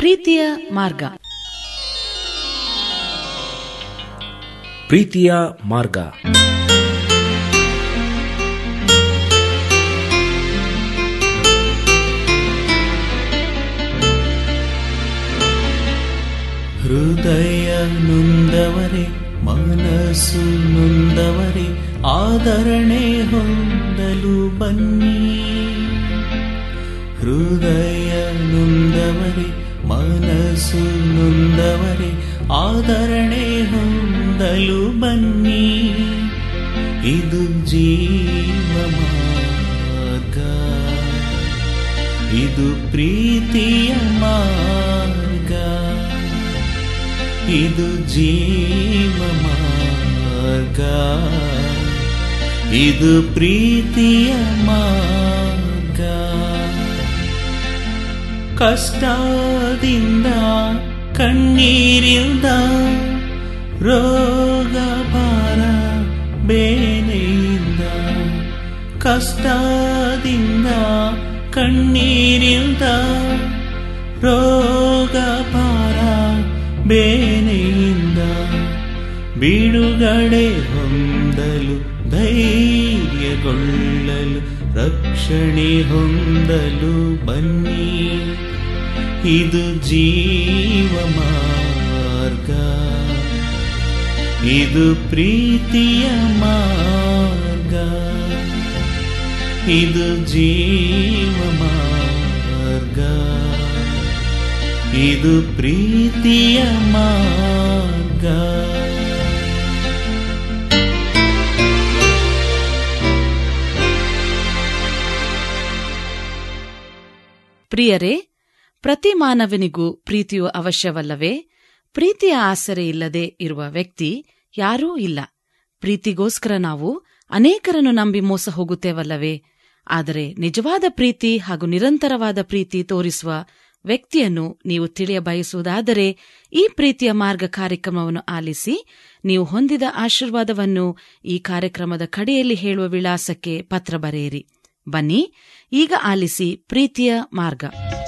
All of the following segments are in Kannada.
ಪ್ರೀತಿಯ ಮಾರ್ಗ ಪ್ರೀತಿಯ ಮಾರ್ಗ ಹೃದಯ ನೊಂದವರೇ ಮನಸ್ಸು ನೊಂದವರೇ ಆದರಣೆ ಹೊಂದಲು ಬನ್ನಿ ಹೃದಯ ನೊಂದವರೇ ಮನಸ್ಸು ನೊಂದವರೇ ಆದರಣೆ ಹೊಂದಲು ಬನ್ನಿ ಇದು ಜೀವ ಮಾರ್ಗ ಇದು ಪ್ರೀತಿಯ ಮಾರ್ಗ ಇದು ಜೀವ ಮಾರ್ಗ ಇದು ಪ್ರೀತಿಯ ಮಾರ್ಗ ಕಷ್ಟದಿಂದ ಕಣ್ಣೀರಿಂದ ರೋಗ ಭಾರ ಬೇನೆಯಿಂದ ಕಷ್ಟದಿಂದ ಕಣ್ಣೀರಿಂದ ರೋಗ ಭಾರ ಬೇನೆಯಿಂದ ಬಿಡುಗಡೆ ಹೊಂದಲು ಧೈರ್ಯಗೊಳ್ಳಲು ರಕ್ಷಣೆ ಹೊಂದಲು ಬನ್ನಿ ಇದು ಜೀವ ಮಾರ್ಗ ಇದು ಪ್ರೀತಿಯ ಮಾರ್ಗ ಇದು ಜೀವ ಮಾರ್ಗ ಇದು ಪ್ರೀತಿಯ ಮಾರ್ಗ ಪ್ರಿಯರೇ ಪ್ರತಿ ಮಾನವನಿಗೂ ಪ್ರೀತಿಯು ಅವಶ್ಯವಲ್ಲವೇ ಪ್ರೀತಿಯ ಆಸರೆ ಇಲ್ಲದೆ ಇರುವ ವ್ಯಕ್ತಿ ಯಾರೂ ಇಲ್ಲ ಪ್ರೀತಿಗೋಸ್ಕರ ನಾವು ಅನೇಕರನ್ನು ನಂಬಿ ಮೋಸ ಹೋಗುತ್ತೇವಲ್ಲವೇ ಆದರೆ ನಿಜವಾದ ಪ್ರೀತಿ ಹಾಗೂ ನಿರಂತರವಾದ ಪ್ರೀತಿ ತೋರಿಸುವ ವ್ಯಕ್ತಿಯನ್ನು ನೀವು ತಿಳಿಯ ಬಯಸುವುದಾದರೆ ಈ ಪ್ರೀತಿಯ ಮಾರ್ಗ ಕಾರ್ಯಕ್ರಮವನ್ನು ಆಲಿಸಿ ನೀವು ಹೊಂದಿದ ಆಶೀರ್ವಾದವನ್ನು ಈ ಕಾರ್ಯಕ್ರಮದ ಕಡೆಯಲ್ಲಿ ಹೇಳುವ ವಿಳಾಸಕ್ಕೆ ಪತ್ರ ಬರೆಯಿರಿ ಬನ್ನಿ ಈಗ ಆಲಿಸಿ ಪ್ರೀತಿಯ ಮಾರ್ಗ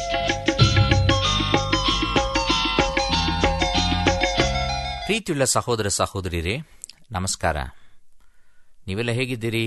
ಪ್ರೀತಿಯುಳ್ಳ ಸಹೋದರ ಸಹೋದರಿಯರೇ ನಮಸ್ಕಾರ ನೀವೆಲ್ಲ ಹೇಗಿದ್ದೀರಿ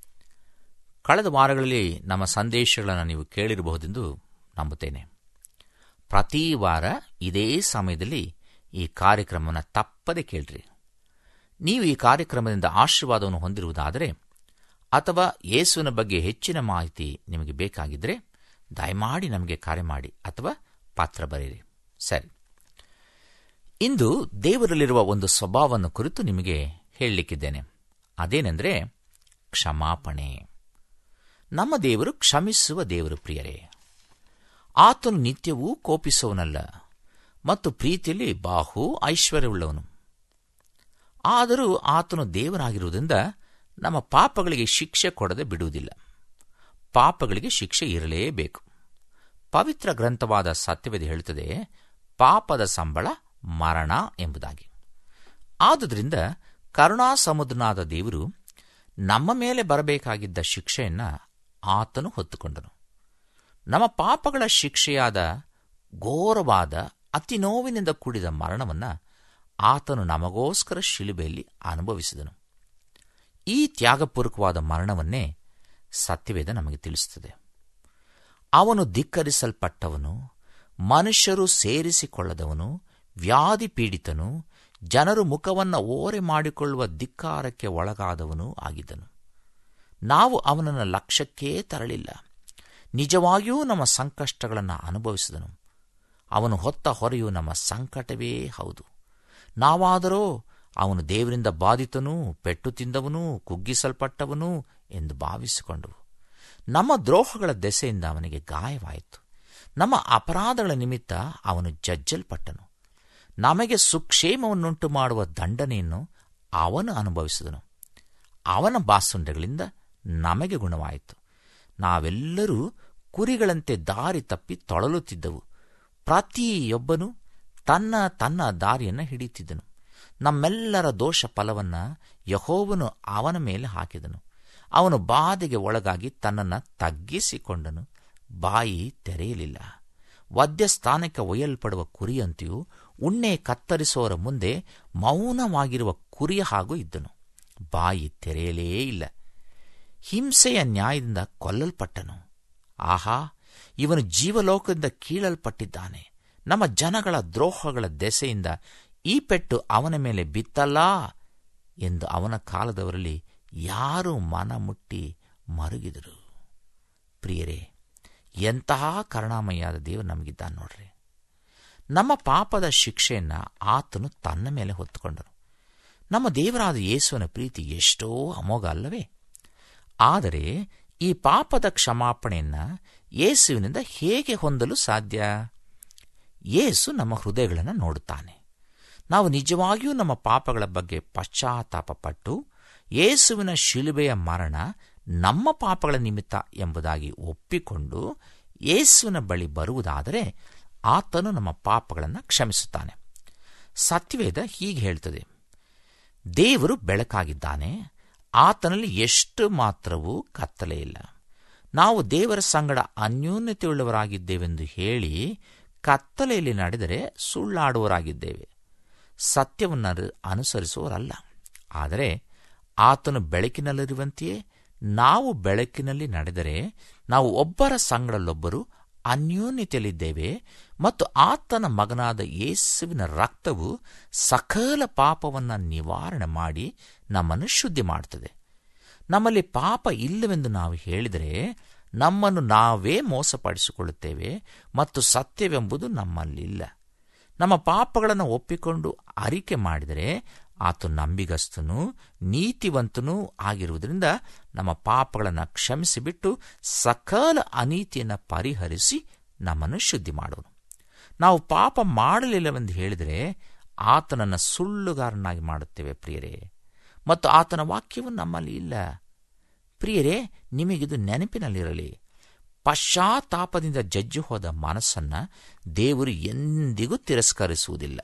ಕಳೆದ ವಾರಗಳಲ್ಲಿ ನಮ್ಮ ಸಂದೇಶಗಳನ್ನು ನೀವು ಕೇಳಿರಬಹುದೆಂದು ನಂಬುತ್ತೇನೆ ಪ್ರತಿ ವಾರ ಇದೇ ಸಮಯದಲ್ಲಿ ಈ ಕಾರ್ಯಕ್ರಮವನ್ನು ತಪ್ಪದೆ ಕೇಳ್ರಿ ನೀವು ಈ ಕಾರ್ಯಕ್ರಮದಿಂದ ಆಶೀರ್ವಾದವನ್ನು ಹೊಂದಿರುವುದಾದರೆ ಅಥವಾ ಯೇಸುವಿನ ಬಗ್ಗೆ ಹೆಚ್ಚಿನ ಮಾಹಿತಿ ನಿಮಗೆ ಬೇಕಾಗಿದ್ದರೆ ದಯಮಾಡಿ ನಮಗೆ ಕರೆ ಮಾಡಿ ಅಥವಾ ಪತ್ರ ಬರೆಯಿರಿ ಸರಿ ಇಂದು ದೇವರಲ್ಲಿರುವ ಒಂದು ಸ್ವಭಾವವನ್ನು ಕುರಿತು ನಿಮಗೆ ಹೇಳಲಿಕ್ಕಿದ್ದೇನೆ ಅದೇನೆಂದರೆ ಕ್ಷಮಾಪಣೆ ನಮ್ಮ ದೇವರು ಕ್ಷಮಿಸುವ ದೇವರು ಪ್ರಿಯರೇ ಆತನು ನಿತ್ಯವೂ ಕೋಪಿಸುವನಲ್ಲ ಮತ್ತು ಪ್ರೀತಿಯಲ್ಲಿ ಬಾಹು ಐಶ್ವರ್ಯವುಳ್ಳವನು ಆದರೂ ಆತನು ದೇವರಾಗಿರುವುದರಿಂದ ನಮ್ಮ ಪಾಪಗಳಿಗೆ ಶಿಕ್ಷೆ ಕೊಡದೆ ಬಿಡುವುದಿಲ್ಲ ಪಾಪಗಳಿಗೆ ಶಿಕ್ಷೆ ಇರಲೇಬೇಕು ಪವಿತ್ರ ಗ್ರಂಥವಾದ ಸತ್ಯವೇದ ಹೇಳುತ್ತದೆ ಪಾಪದ ಸಂಬಳ ಮರಣ ಎಂಬುದಾಗಿ ಆದುದರಿಂದ ಕರುಣಾ ಸಮುದ್ರನಾದ ದೇವರು ನಮ್ಮ ಮೇಲೆ ಬರಬೇಕಾಗಿದ್ದ ಶಿಕ್ಷೆಯನ್ನ ಆತನು ಹೊತ್ತುಕೊಂಡನು ನಮ್ಮ ಪಾಪಗಳ ಶಿಕ್ಷೆಯಾದ ಘೋರವಾದ ಅತಿ ನೋವಿನಿಂದ ಕೂಡಿದ ಮರಣವನ್ನು ಆತನು ನಮಗೋಸ್ಕರ ಶಿಲುಬೆಯಲ್ಲಿ ಅನುಭವಿಸಿದನು ಈ ತ್ಯಾಗಪೂರ್ವಕವಾದ ಮರಣವನ್ನೇ ಸತ್ಯವೇದ ನಮಗೆ ತಿಳಿಸುತ್ತದೆ ಅವನು ಧಿಕ್ಕರಿಸಲ್ಪಟ್ಟವನು ಮನುಷ್ಯರು ಸೇರಿಸಿಕೊಳ್ಳದವನು ವ್ಯಾಧಿ ಪೀಡಿತನು ಜನರು ಮುಖವನ್ನು ಓರೆ ಮಾಡಿಕೊಳ್ಳುವ ಧಿಕ್ಕಾರಕ್ಕೆ ಒಳಗಾದವನೂ ಆಗಿದ್ದನು ನಾವು ಅವನನ್ನು ಲಕ್ಷ್ಯಕ್ಕೇ ತರಲಿಲ್ಲ ನಿಜವಾಗಿಯೂ ನಮ್ಮ ಸಂಕಷ್ಟಗಳನ್ನು ಅನುಭವಿಸಿದನು ಅವನು ಹೊತ್ತ ಹೊರೆಯು ನಮ್ಮ ಸಂಕಟವೇ ಹೌದು ನಾವಾದರೋ ಅವನು ದೇವರಿಂದ ಬಾಧಿತನೂ ಪೆಟ್ಟು ತಿಂದವನೂ ಕುಗ್ಗಿಸಲ್ಪಟ್ಟವನೂ ಎಂದು ಭಾವಿಸಿಕೊಂಡವು ನಮ್ಮ ದ್ರೋಹಗಳ ದೆಸೆಯಿಂದ ಅವನಿಗೆ ಗಾಯವಾಯಿತು ನಮ್ಮ ಅಪರಾಧಗಳ ನಿಮಿತ್ತ ಅವನು ಜಜ್ಜಲ್ಪಟ್ಟನು ನಮಗೆ ಸುಕ್ಷೇಮವನ್ನುಂಟು ಮಾಡುವ ದಂಡನೆಯನ್ನು ಅವನು ಅನುಭವಿಸಿದನು ಅವನ ಬಾಸುಂಡೆಗಳಿಂದ ನಮಗೆ ಗುಣವಾಯಿತು ನಾವೆಲ್ಲರೂ ಕುರಿಗಳಂತೆ ದಾರಿ ತಪ್ಪಿ ತೊಳಲುತ್ತಿದ್ದವು ಪ್ರತಿಯೊಬ್ಬನು ತನ್ನ ತನ್ನ ದಾರಿಯನ್ನು ಹಿಡಿಯುತ್ತಿದ್ದನು ನಮ್ಮೆಲ್ಲರ ದೋಷ ಫಲವನ್ನ ಯಹೋವನು ಅವನ ಮೇಲೆ ಹಾಕಿದನು ಅವನು ಬಾಧೆಗೆ ಒಳಗಾಗಿ ತನ್ನನ್ನು ತಗ್ಗಿಸಿಕೊಂಡನು ಬಾಯಿ ತೆರೆಯಲಿಲ್ಲ ವದ್ಯಸ್ಥಾನಕ್ಕೆ ಒಯ್ಯಲ್ಪಡುವ ಕುರಿಯಂತೆಯೂ ಉಣ್ಣೆ ಕತ್ತರಿಸುವವರ ಮುಂದೆ ಮೌನವಾಗಿರುವ ಕುರಿಯ ಹಾಗೂ ಇದ್ದನು ಬಾಯಿ ತೆರೆಯಲೇ ಇಲ್ಲ ಹಿಂಸೆಯ ನ್ಯಾಯದಿಂದ ಕೊಲ್ಲಲ್ಪಟ್ಟನು ಆಹಾ ಇವನು ಜೀವಲೋಕದಿಂದ ಕೀಳಲ್ಪಟ್ಟಿದ್ದಾನೆ ನಮ್ಮ ಜನಗಳ ದ್ರೋಹಗಳ ದೆಸೆಯಿಂದ ಈ ಪೆಟ್ಟು ಅವನ ಮೇಲೆ ಬಿತ್ತಲ್ಲ ಎಂದು ಅವನ ಕಾಲದವರಲ್ಲಿ ಯಾರು ಮನ ಮುಟ್ಟಿ ಮರುಗಿದರು ಪ್ರಿಯರೇ ಎಂತಹ ಕರುಣಾಮಯ್ಯಾದ ದೇವರು ನಮಗಿದ್ದಾನೆ ನೋಡ್ರಿ ನಮ್ಮ ಪಾಪದ ಶಿಕ್ಷೆಯನ್ನ ಆತನು ತನ್ನ ಮೇಲೆ ಹೊತ್ತುಕೊಂಡನು ನಮ್ಮ ದೇವರಾದ ಯೇಸುವನ ಪ್ರೀತಿ ಎಷ್ಟೋ ಅಮೋಘ ಅಲ್ಲವೇ ಆದರೆ ಈ ಪಾಪದ ಕ್ಷಮಾಪಣೆಯನ್ನ ಯೇಸುವಿನಿಂದ ಹೇಗೆ ಹೊಂದಲು ಸಾಧ್ಯ ಯೇಸು ನಮ್ಮ ಹೃದಯಗಳನ್ನು ನೋಡುತ್ತಾನೆ ನಾವು ನಿಜವಾಗಿಯೂ ನಮ್ಮ ಪಾಪಗಳ ಬಗ್ಗೆ ಪಶ್ಚಾತ್ತಾಪ ಪಟ್ಟು ಯೇಸುವಿನ ಶಿಲುಬೆಯ ಮರಣ ನಮ್ಮ ಪಾಪಗಳ ನಿಮಿತ್ತ ಎಂಬುದಾಗಿ ಒಪ್ಪಿಕೊಂಡು ಯೇಸುವಿನ ಬಳಿ ಬರುವುದಾದರೆ ಆತನು ನಮ್ಮ ಪಾಪಗಳನ್ನು ಕ್ಷಮಿಸುತ್ತಾನೆ ಸತ್ಯವೇದ ಹೀಗೆ ಹೇಳ್ತದೆ ದೇವರು ಬೆಳಕಾಗಿದ್ದಾನೆ ಆತನಲ್ಲಿ ಎಷ್ಟು ಮಾತ್ರವೂ ಕತ್ತಲೆ ಇಲ್ಲ ನಾವು ದೇವರ ಸಂಗಡ ಅನ್ಯೋನ್ಯತೆಯುಳ್ಳವರಾಗಿದ್ದೇವೆಂದು ಹೇಳಿ ಕತ್ತಲೆಯಲ್ಲಿ ನಡೆದರೆ ಸುಳ್ಳಾಡುವರಾಗಿದ್ದೇವೆ ಸತ್ಯವನ್ನು ಅನುಸರಿಸುವವರಲ್ಲ ಆದರೆ ಆತನು ಬೆಳಕಿನಲ್ಲಿರುವಂತೆಯೇ ನಾವು ಬೆಳಕಿನಲ್ಲಿ ನಡೆದರೆ ನಾವು ಒಬ್ಬರ ಸಂಗಡಲ್ಲೊಬ್ಬರು ಅನ್ಯೋನ್ಯತೆಯಲ್ಲಿದ್ದೇವೆ ಮತ್ತು ಆತನ ಮಗನಾದ ಯೇಸುವಿನ ರಕ್ತವು ಸಕಲ ಪಾಪವನ್ನು ನಿವಾರಣೆ ಮಾಡಿ ನಮ್ಮನ್ನು ಶುದ್ಧಿ ಮಾಡುತ್ತದೆ ನಮ್ಮಲ್ಲಿ ಪಾಪ ಇಲ್ಲವೆಂದು ನಾವು ಹೇಳಿದರೆ ನಮ್ಮನ್ನು ನಾವೇ ಮೋಸಪಡಿಸಿಕೊಳ್ಳುತ್ತೇವೆ ಮತ್ತು ಸತ್ಯವೆಂಬುದು ನಮ್ಮಲ್ಲಿಲ್ಲ ನಮ್ಮ ಪಾಪಗಳನ್ನು ಒಪ್ಪಿಕೊಂಡು ಅರಿಕೆ ಮಾಡಿದರೆ ಆತ ನಂಬಿಗಸ್ತನು ನೀತಿವಂತನೂ ಆಗಿರುವುದರಿಂದ ನಮ್ಮ ಪಾಪಗಳನ್ನು ಕ್ಷಮಿಸಿಬಿಟ್ಟು ಸಕಲ ಅನೀತಿಯನ್ನು ಪರಿಹರಿಸಿ ನಮ್ಮನ್ನು ಶುದ್ಧಿ ಮಾಡುವನು ನಾವು ಪಾಪ ಮಾಡಲಿಲ್ಲವೆಂದು ಹೇಳಿದರೆ ಆತನನ್ನು ಸುಳ್ಳುಗಾರನಾಗಿ ಮಾಡುತ್ತೇವೆ ಪ್ರಿಯರೇ ಮತ್ತು ಆತನ ವಾಕ್ಯವು ನಮ್ಮಲ್ಲಿ ಇಲ್ಲ ಪ್ರಿಯರೇ ನಿಮಗಿದು ನೆನಪಿನಲ್ಲಿರಲಿ ಪಶ್ಚಾತ್ತಾಪದಿಂದ ಜಜ್ಜು ಹೋದ ಮನಸ್ಸನ್ನ ದೇವರು ಎಂದಿಗೂ ತಿರಸ್ಕರಿಸುವುದಿಲ್ಲ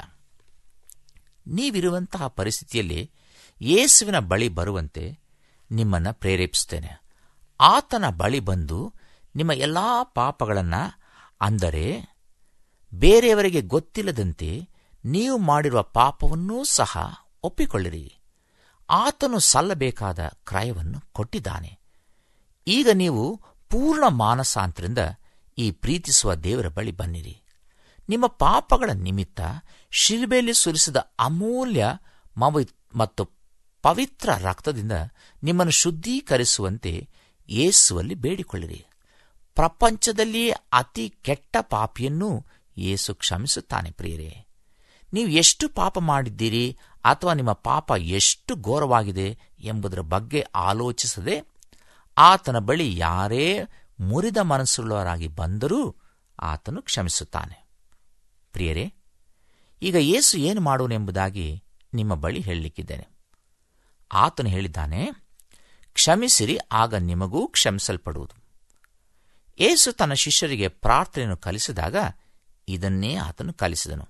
ನೀವಿರುವಂತಹ ಪರಿಸ್ಥಿತಿಯಲ್ಲಿ ಯೇಸುವಿನ ಬಳಿ ಬರುವಂತೆ ನಿಮ್ಮನ್ನು ಪ್ರೇರೇಪಿಸುತ್ತೇನೆ ಆತನ ಬಳಿ ಬಂದು ನಿಮ್ಮ ಎಲ್ಲಾ ಪಾಪಗಳನ್ನು ಅಂದರೆ ಬೇರೆಯವರಿಗೆ ಗೊತ್ತಿಲ್ಲದಂತೆ ನೀವು ಮಾಡಿರುವ ಪಾಪವನ್ನೂ ಸಹ ಒಪ್ಪಿಕೊಳ್ಳಿರಿ ಆತನು ಸಲ್ಲಬೇಕಾದ ಕ್ರಯವನ್ನು ಕೊಟ್ಟಿದ್ದಾನೆ ಈಗ ನೀವು ಪೂರ್ಣ ಮಾನಸಾಂತರಿಂದ ಈ ಪ್ರೀತಿಸುವ ದೇವರ ಬಳಿ ಬನ್ನಿರಿ ನಿಮ್ಮ ಪಾಪಗಳ ನಿಮಿತ್ತ ಶಿಲ್ಬೆಯಲ್ಲಿ ಸುರಿಸಿದ ಅಮೂಲ್ಯ ಮತ್ತು ಪವಿತ್ರ ರಕ್ತದಿಂದ ನಿಮ್ಮನ್ನು ಶುದ್ಧೀಕರಿಸುವಂತೆ ಯೇಸುವಲ್ಲಿ ಬೇಡಿಕೊಳ್ಳಿರಿ ಪ್ರಪಂಚದಲ್ಲಿಯೇ ಅತಿ ಕೆಟ್ಟ ಪಾಪಿಯನ್ನೂ ಯೇಸು ಕ್ಷಮಿಸುತ್ತಾನೆ ಪ್ರಿಯರೇ ನೀವು ಎಷ್ಟು ಪಾಪ ಮಾಡಿದ್ದೀರಿ ಅಥವಾ ನಿಮ್ಮ ಪಾಪ ಎಷ್ಟು ಘೋರವಾಗಿದೆ ಎಂಬುದರ ಬಗ್ಗೆ ಆಲೋಚಿಸದೆ ಆತನ ಬಳಿ ಯಾರೇ ಮುರಿದ ಮನಸ್ಸುಳ್ಳವರಾಗಿ ಬಂದರೂ ಆತನು ಕ್ಷಮಿಸುತ್ತಾನೆ ಪ್ರಿಯರೇ ಈಗ ಯೇಸು ಏನು ಮಾಡುವನೆಂಬುದಾಗಿ ನಿಮ್ಮ ಬಳಿ ಹೇಳಲಿಕ್ಕಿದ್ದೇನೆ ಆತನು ಹೇಳಿದ್ದಾನೆ ಕ್ಷಮಿಸಿರಿ ಆಗ ನಿಮಗೂ ಕ್ಷಮಿಸಲ್ಪಡುವುದು ಯೇಸು ತನ್ನ ಶಿಷ್ಯರಿಗೆ ಪ್ರಾರ್ಥನೆಯನ್ನು ಕಲಿಸಿದಾಗ ಇದನ್ನೇ ಆತನು ಕಲಿಸಿದನು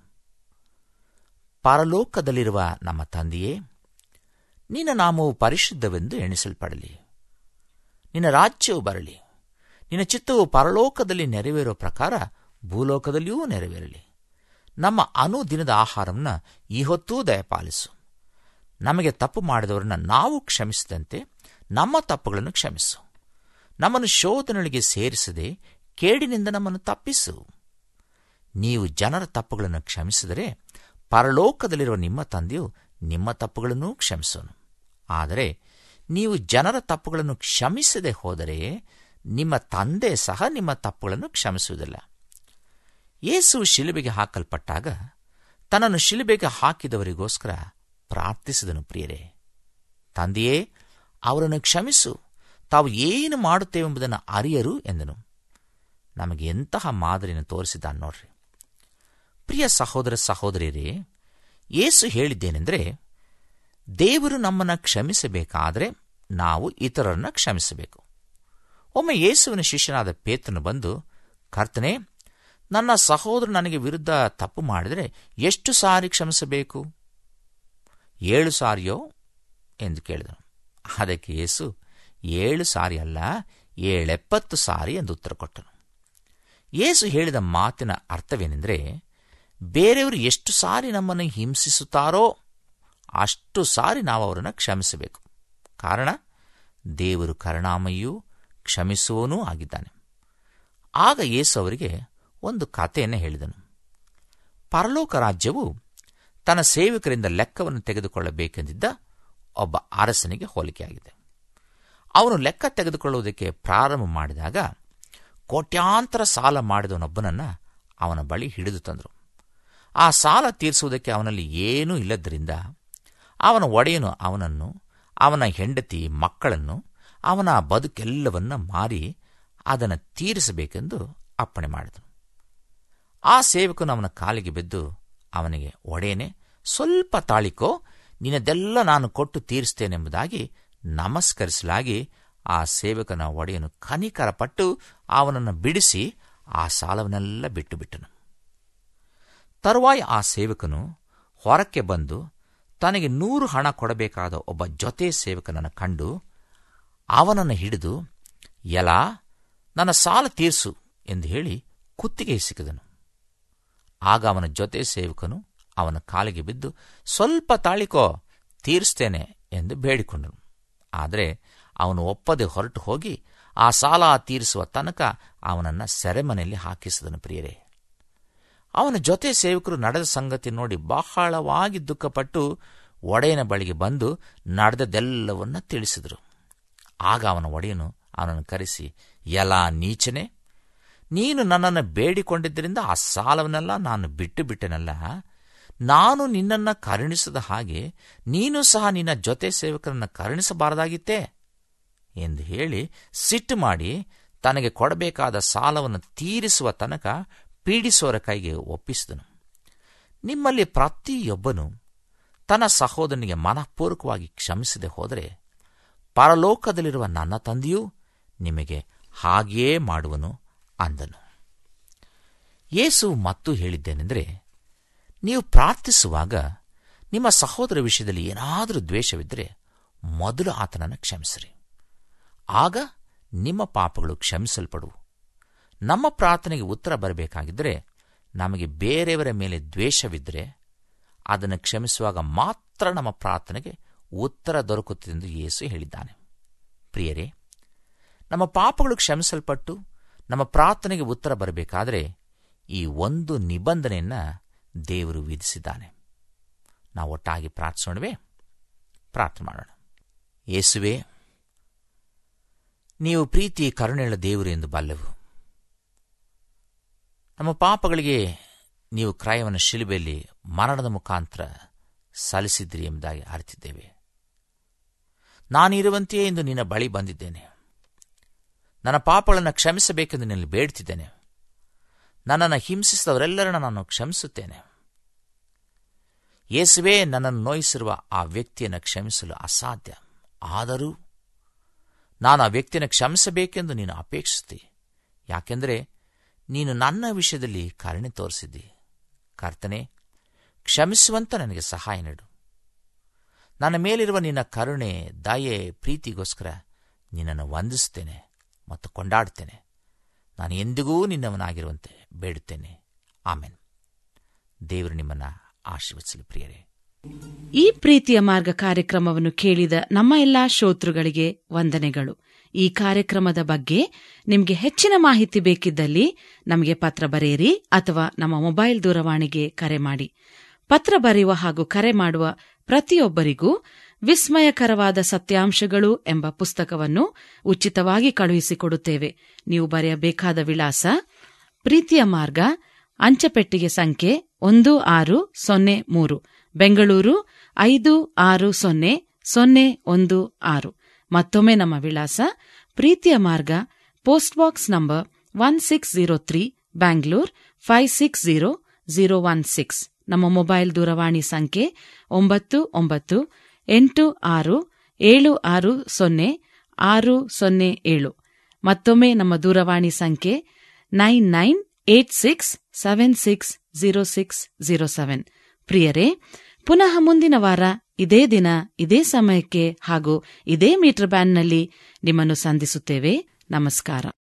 ಪರಲೋಕದಲ್ಲಿರುವ ನಮ್ಮ ತಂದೆಯೇ ನಿನ್ನ ನಾಮವು ಪರಿಶುದ್ಧವೆಂದು ಎಣಿಸಲ್ಪಡಲಿ ನಿನ್ನ ರಾಜ್ಯವು ಬರಲಿ ನಿನ್ನ ಚಿತ್ತವು ಪರಲೋಕದಲ್ಲಿ ನೆರವೇರುವ ಪ್ರಕಾರ ಭೂಲೋಕದಲ್ಲಿಯೂ ನೆರವೇರಲಿ ನಮ್ಮ ಅನುದಿನದ ಆಹಾರವನ್ನ ಈ ಹೊತ್ತೂ ದಯಪಾಲಿಸು ನಮಗೆ ತಪ್ಪು ಮಾಡಿದವರನ್ನ ನಾವು ಕ್ಷಮಿಸಿದಂತೆ ನಮ್ಮ ತಪ್ಪುಗಳನ್ನು ಕ್ಷಮಿಸು ನಮ್ಮನ್ನು ಶೋಧನೆಗಳಿಗೆ ಸೇರಿಸದೆ ಕೇಡಿನಿಂದ ನಮ್ಮನ್ನು ತಪ್ಪಿಸು ನೀವು ಜನರ ತಪ್ಪುಗಳನ್ನು ಕ್ಷಮಿಸಿದರೆ ಪರಲೋಕದಲ್ಲಿರುವ ನಿಮ್ಮ ತಂದೆಯು ನಿಮ್ಮ ತಪ್ಪುಗಳನ್ನೂ ಕ್ಷಮಿಸೋನು ಆದರೆ ನೀವು ಜನರ ತಪ್ಪುಗಳನ್ನು ಕ್ಷಮಿಸದೆ ಹೋದರೆ ನಿಮ್ಮ ತಂದೆ ಸಹ ನಿಮ್ಮ ತಪ್ಪುಗಳನ್ನು ಕ್ಷಮಿಸುವುದಿಲ್ಲ ಯೇಸು ಶಿಲುಬೆಗೆ ಹಾಕಲ್ಪಟ್ಟಾಗ ತನ್ನನ್ನು ಶಿಲುಬೆಗೆ ಹಾಕಿದವರಿಗೋಸ್ಕರ ಪ್ರಾರ್ಥಿಸಿದನು ಪ್ರಿಯರೇ ತಂದೆಯೇ ಅವರನ್ನು ಕ್ಷಮಿಸು ತಾವು ಏನು ಮಾಡುತ್ತೇವೆಂಬುದನ್ನು ಅರಿಯರು ಎಂದನು ನಮಗೆ ಎಂತಹ ಮಾದರಿಯನ್ನು ತೋರಿಸಿದ್ದಾನೆ ನೋಡ್ರಿ ಪ್ರಿಯ ಸಹೋದರ ಸಹೋದರಿಯರೇ ಯೇಸು ಹೇಳಿದ್ದೇನೆಂದರೆ ದೇವರು ನಮ್ಮನ್ನು ಕ್ಷಮಿಸಬೇಕಾದರೆ ನಾವು ಇತರರನ್ನ ಕ್ಷಮಿಸಬೇಕು ಒಮ್ಮೆ ಯೇಸುವಿನ ಶಿಷ್ಯನಾದ ಪೇತ್ರನು ಬಂದು ಕರ್ತನೆ ನನ್ನ ಸಹೋದರ ನನಗೆ ವಿರುದ್ಧ ತಪ್ಪು ಮಾಡಿದರೆ ಎಷ್ಟು ಸಾರಿ ಕ್ಷಮಿಸಬೇಕು ಏಳು ಸಾರಿಯೋ ಎಂದು ಕೇಳಿದನು ಅದಕ್ಕೆ ಯೇಸು ಏಳು ಸಾರಿ ಅಲ್ಲ ಏಳೆಪ್ಪತ್ತು ಸಾರಿ ಎಂದು ಉತ್ತರ ಕೊಟ್ಟನು ಯೇಸು ಹೇಳಿದ ಮಾತಿನ ಅರ್ಥವೇನೆಂದರೆ ಬೇರೆಯವರು ಎಷ್ಟು ಸಾರಿ ನಮ್ಮನ್ನು ಹಿಂಸಿಸುತ್ತಾರೋ ಅಷ್ಟು ಸಾರಿ ನಾವು ಅವರನ್ನು ಕ್ಷಮಿಸಬೇಕು ಕಾರಣ ದೇವರು ಕರುಣಾಮಯಿಯೂ ಕ್ಷಮಿಸುವವನೂ ಆಗಿದ್ದಾನೆ ಆಗ ಯೇಸು ಅವರಿಗೆ ಒಂದು ಕಥೆಯನ್ನು ಹೇಳಿದನು ಪರಲೋಕ ರಾಜ್ಯವು ತನ್ನ ಸೇವಕರಿಂದ ಲೆಕ್ಕವನ್ನು ತೆಗೆದುಕೊಳ್ಳಬೇಕೆಂದಿದ್ದ ಒಬ್ಬ ಅರಸನಿಗೆ ಹೋಲಿಕೆಯಾಗಿದೆ ಅವನು ಲೆಕ್ಕ ತೆಗೆದುಕೊಳ್ಳುವುದಕ್ಕೆ ಪ್ರಾರಂಭ ಮಾಡಿದಾಗ ಕೋಟ್ಯಾಂತರ ಸಾಲ ಮಾಡಿದವನೊಬ್ಬನನ್ನ ಅವನ ಬಳಿ ಹಿಡಿದು ತಂದರು ಆ ಸಾಲ ತೀರಿಸುವುದಕ್ಕೆ ಅವನಲ್ಲಿ ಏನೂ ಇಲ್ಲದ್ದರಿಂದ ಅವನ ಒಡೆಯನು ಅವನನ್ನು ಅವನ ಹೆಂಡತಿ ಮಕ್ಕಳನ್ನು ಅವನ ಬದುಕೆಲ್ಲವನ್ನ ಮಾರಿ ಅದನ್ನು ತೀರಿಸಬೇಕೆಂದು ಅಪ್ಪಣೆ ಮಾಡಿದನು ಆ ಸೇವಕನು ಅವನ ಕಾಲಿಗೆ ಬಿದ್ದು ಅವನಿಗೆ ಒಡೆಯನೆ ಸ್ವಲ್ಪ ತಾಳಿಕೋ ನಿನ್ನದೆಲ್ಲ ನಾನು ಕೊಟ್ಟು ತೀರಿಸ್ತೇನೆಂಬುದಾಗಿ ನಮಸ್ಕರಿಸಲಾಗಿ ಆ ಸೇವಕನ ಒಡೆಯನು ಕನಿಕರಪಟ್ಟು ಅವನನ್ನು ಬಿಡಿಸಿ ಆ ಸಾಲವನ್ನೆಲ್ಲ ಬಿಟ್ಟು ಬಿಟ್ಟನು ತರುವಾಯ ಆ ಸೇವಕನು ಹೊರಕ್ಕೆ ಬಂದು ತನಗೆ ನೂರು ಹಣ ಕೊಡಬೇಕಾದ ಒಬ್ಬ ಜೊತೆ ಸೇವಕನನ್ನು ಕಂಡು ಅವನನ್ನು ಹಿಡಿದು ಎಲ ನನ್ನ ಸಾಲ ತೀರ್ಸು ಎಂದು ಹೇಳಿ ಕುತ್ತಿಗೆ ಸಿಕ್ಕಿದನು ಆಗ ಅವನ ಜೊತೆ ಸೇವಕನು ಅವನ ಕಾಲಿಗೆ ಬಿದ್ದು ಸ್ವಲ್ಪ ತಾಳಿಕೋ ತೀರಿಸ್ತೇನೆ ಎಂದು ಬೇಡಿಕೊಂಡನು ಆದರೆ ಅವನು ಒಪ್ಪದೆ ಹೊರಟು ಹೋಗಿ ಆ ಸಾಲ ತೀರಿಸುವ ತನಕ ಅವನನ್ನು ಸೆರೆಮನೆಯಲ್ಲಿ ಹಾಕಿಸಿದನು ಪ್ರಿಯರೇ ಅವನ ಜೊತೆ ಸೇವಕರು ನಡೆದ ಸಂಗತಿ ನೋಡಿ ಬಹಳವಾಗಿ ದುಃಖಪಟ್ಟು ಒಡೆಯನ ಬಳಿಗೆ ಬಂದು ನಡೆದದೆಲ್ಲವನ್ನ ತಿಳಿಸಿದರು ಆಗ ಅವನ ಒಡೆಯನು ಅವನನ್ನು ಕರೆಸಿ ಎಲಾ ನೀಚನೆ ನೀನು ನನ್ನನ್ನು ಬೇಡಿಕೊಂಡಿದ್ದರಿಂದ ಆ ಸಾಲವನ್ನೆಲ್ಲ ನಾನು ಬಿಟ್ಟು ಬಿಟ್ಟೆನಲ್ಲ ನಾನು ನಿನ್ನನ್ನ ಕರುಣಿಸದ ಹಾಗೆ ನೀನು ಸಹ ನಿನ್ನ ಜೊತೆ ಸೇವಕರನ್ನು ಕರುಣಿಸಬಾರದಾಗಿತ್ತೇ ಎಂದು ಹೇಳಿ ಸಿಟ್ಟು ಮಾಡಿ ತನಗೆ ಕೊಡಬೇಕಾದ ಸಾಲವನ್ನು ತೀರಿಸುವ ತನಕ ಪೀಡಿಸುವರ ಕೈಗೆ ಒಪ್ಪಿಸಿದನು ನಿಮ್ಮಲ್ಲಿ ಪ್ರತಿಯೊಬ್ಬನು ತನ್ನ ಸಹೋದರನಿಗೆ ಮನಃಪೂರ್ವಕವಾಗಿ ಕ್ಷಮಿಸದೆ ಹೋದರೆ ಪರಲೋಕದಲ್ಲಿರುವ ನನ್ನ ತಂದೆಯೂ ನಿಮಗೆ ಹಾಗೆಯೇ ಮಾಡುವನು ಅಂದನು ಯೇಸು ಮತ್ತು ಹೇಳಿದ್ದೇನೆಂದರೆ ನೀವು ಪ್ರಾರ್ಥಿಸುವಾಗ ನಿಮ್ಮ ಸಹೋದರ ವಿಷಯದಲ್ಲಿ ಏನಾದರೂ ದ್ವೇಷವಿದ್ದರೆ ಮೊದಲು ಆತನನ್ನು ಕ್ಷಮಿಸಿರಿ ಆಗ ನಿಮ್ಮ ಪಾಪಗಳು ಕ್ಷಮಿಸಲ್ಪಡುವು ನಮ್ಮ ಪ್ರಾರ್ಥನೆಗೆ ಉತ್ತರ ಬರಬೇಕಾಗಿದ್ದರೆ ನಮಗೆ ಬೇರೆಯವರ ಮೇಲೆ ದ್ವೇಷವಿದ್ದರೆ ಅದನ್ನು ಕ್ಷಮಿಸುವಾಗ ಮಾತ್ರ ನಮ್ಮ ಪ್ರಾರ್ಥನೆಗೆ ಉತ್ತರ ದೊರಕುತ್ತದೆಂದು ಯೇಸು ಹೇಳಿದ್ದಾನೆ ಪ್ರಿಯರೇ ನಮ್ಮ ಪಾಪಗಳು ಕ್ಷಮಿಸಲ್ಪಟ್ಟು ನಮ್ಮ ಪ್ರಾರ್ಥನೆಗೆ ಉತ್ತರ ಬರಬೇಕಾದರೆ ಈ ಒಂದು ನಿಬಂಧನೆಯನ್ನ ದೇವರು ವಿಧಿಸಿದ್ದಾನೆ ನಾವು ಒಟ್ಟಾಗಿ ಪ್ರಾರ್ಥಿಸೋಣವೇ ಪ್ರಾರ್ಥನೆ ಮಾಡೋಣ ಯೇಸುವೆ ನೀವು ಪ್ರೀತಿ ಕರುಣೆയുള്ള ದೇವರು ಎಂದು ಬಲ್ಲೆವು ನಮ್ಮ ಪಾಪಗಳಿಗೆ ನೀವು ಕ್ರಯವನ್ನು ಶಿಲುಬೆಯಲ್ಲಿ ಮರಣದ ಮುಖಾಂತರ ಸಲ್ಲಿಸಿದ್ರಿ ಎಂಬುದಾಗಿ ಅರಿತಿದ್ದೇವೆ ನಾನಿರುವಂತೆಯೇ ಎಂದು ನಿನ್ನ ಬಳಿ ಬಂದಿದ್ದೇನೆ ನನ್ನ ಪಾಪಗಳನ್ನು ಕ್ಷಮಿಸಬೇಕೆಂದು ನಿನ್ನಲ್ಲಿ ಬೇಡ್ತಿದ್ದೇನೆ ನನ್ನನ್ನು ಹಿಂಸಿಸಿದವರೆಲ್ಲರನ್ನ ನಾನು ಕ್ಷಮಿಸುತ್ತೇನೆ ಯೇಸುವೆ ನನ್ನನ್ನು ನೋಯಿಸಿರುವ ಆ ವ್ಯಕ್ತಿಯನ್ನು ಕ್ಷಮಿಸಲು ಅಸಾಧ್ಯ ಆದರೂ ನಾನು ಆ ವ್ಯಕ್ತಿಯನ್ನು ಕ್ಷಮಿಸಬೇಕೆಂದು ನೀನು ಅಪೇಕ್ಷಿಸ್ತಿ ಯಾಕೆಂದರೆ ನೀನು ನನ್ನ ವಿಷಯದಲ್ಲಿ ಕರುಣೆ ತೋರಿಸಿದ್ದಿ ಕರ್ತನೆ ಕ್ಷಮಿಸುವಂತ ನನಗೆ ಸಹಾಯ ನೀಡು ನನ್ನ ಮೇಲಿರುವ ನಿನ್ನ ಕರುಣೆ ದಯೆ ಪ್ರೀತಿಗೋಸ್ಕರ ನಿನ್ನನ್ನು ವಂದಿಸುತ್ತೇನೆ ಮತ್ತು ಕೊಂಡಾಡುತ್ತೇನೆ ನಾನು ಎಂದಿಗೂ ನಿನ್ನವನಾಗಿರುವಂತೆ ಬೇಡುತ್ತೇನೆ ಆಮೇನ್ ದೇವರು ನಿಮ್ಮನ್ನ ಆಶೀರ್ವದಿಸಲಿ ಪ್ರಿಯರೇ ಈ ಪ್ರೀತಿಯ ಮಾರ್ಗ ಕಾರ್ಯಕ್ರಮವನ್ನು ಕೇಳಿದ ನಮ್ಮ ಎಲ್ಲಾ ಶ್ರೋತೃಗಳಿಗೆ ವಂದನೆಗಳು ಈ ಕಾರ್ಯಕ್ರಮದ ಬಗ್ಗೆ ನಿಮಗೆ ಹೆಚ್ಚಿನ ಮಾಹಿತಿ ಬೇಕಿದ್ದಲ್ಲಿ ನಮಗೆ ಪತ್ರ ಬರೆಯಿರಿ ಅಥವಾ ನಮ್ಮ ಮೊಬೈಲ್ ದೂರವಾಣಿಗೆ ಕರೆ ಮಾಡಿ ಪತ್ರ ಬರೆಯುವ ಹಾಗೂ ಕರೆ ಮಾಡುವ ಪ್ರತಿಯೊಬ್ಬರಿಗೂ ವಿಸ್ಮಯಕರವಾದ ಸತ್ಯಾಂಶಗಳು ಎಂಬ ಪುಸ್ತಕವನ್ನು ಉಚಿತವಾಗಿ ಕಳುಹಿಸಿಕೊಡುತ್ತೇವೆ ನೀವು ಬರೆಯಬೇಕಾದ ವಿಳಾಸ ಪ್ರೀತಿಯ ಮಾರ್ಗ ಅಂಚೆಪೆಟ್ಟಿಗೆ ಸಂಖ್ಯೆ ಒಂದು ಆರು ಸೊನ್ನೆ ಮೂರು ಬೆಂಗಳೂರು ಐದು ಆರು ಸೊನ್ನೆ ಸೊನ್ನೆ ಒಂದು ಆರು ಮತ್ತೊಮ್ಮೆ ನಮ್ಮ ವಿಳಾಸ ಪ್ರೀತಿಯ ಮಾರ್ಗ post box number one six zero three Bangalore five six zero zero one six ನಮ್ಮ ಮೊಬೈಲ್ ದೂರವಾಣಿ ಸಂಖ್ಯೆ ಒಂಬತ್ತು ಒಂಬತ್ತು ಎಂಟು ಆರು ಏಳು ಆರು ಸೊನ್ನೆ ಆರು ಸೊನ್ನೆ ಏಳು ಮತ್ತೊಮ್ಮೆ ನಮ್ಮ ದೂರವಾಣಿ ಸಂಖ್ಯೆ nine nine eight six seven six zero six zero seven ಪ್ರಿಯರೇ ಪುನಃ ಮುಂದಿನ ವಾರ ಇದೇ ದಿನ ಇದೇ ಸಮಯಕ್ಕೆ ಹಾಗೂ ಇದೇ ಮೀಟರ್ ಬ್ಯಾಂಡ್ನಲ್ಲಿ ನಿಮ್ಮನ್ನು ಸಂಧಿಸುತ್ತೇವೆ ನಮಸ್ಕಾರ